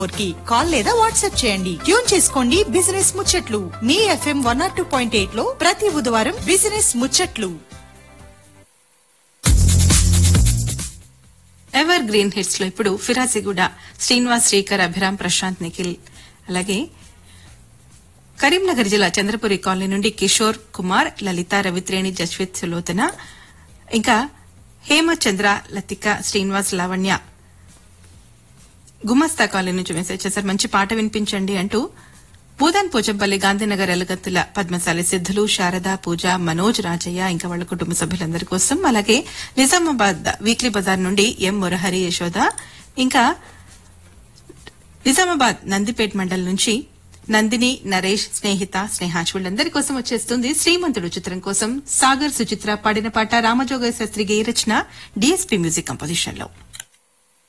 కి కాల్ లేదా వాట్సాప్ చేయండి ట్యూన్ చేసుకోండి బిజినెస్ ముచ్చట్లు మీ FM one nought two point eight లో ప్రతి బుధవారం బిజినెస్ ముచ్చట్లు ఎవర్ గ్రీన్ హిట్స్ లో ఇప్పుడు ఫిరాజిగూడ శ్రీనివాస్ శ్రీకర్ అభిరామ్ ప్రశాంత్ నిఖిల్ అలాగే కరీంనగర్ జిల్లా చంద్రపురి కాలనీ నుండి కిషోర్ కుమార్ లలిత రవిత్రేణి జస్విత్ సులోచన ఇంకా హేమచంద్ర లతిక శ్రీనివాస్ లావణ్య గుమస్తా కాలనీ నుంచి మెసేజ్ చేశారు మంచి పాట వినిపించండి అంటూ పూదన్ పోచంపల్లి గాంధీనగర్ ఎలగత్తుల పద్మశాలి సిద్ధులు శారద పూజ మనోజ్ రాజయ్య ఇంకా వాళ్ళ కుటుంబ సభ్యులందరి కోసం అలాగే నిజామాబాద్ వీక్లీ బజార్ నుండి ఎం మురహరి యశోద ఇంకా నిజామాబాద్ నందిపేట్ మండల్ నుంచి నందిని నరేష్ స్నేహిత స్నేహాజ్ వీళ్ళందరి కోసం వచ్చేస్తుంది శ్రీమంతుడు చిత్రం కోసం సాగర్ సుచిత్ర పాడిన పాట రామజోగ శాస్త్రి గేయ రచన డీఎస్పీ మ్యూజిక్ కంపోజిషన్ లో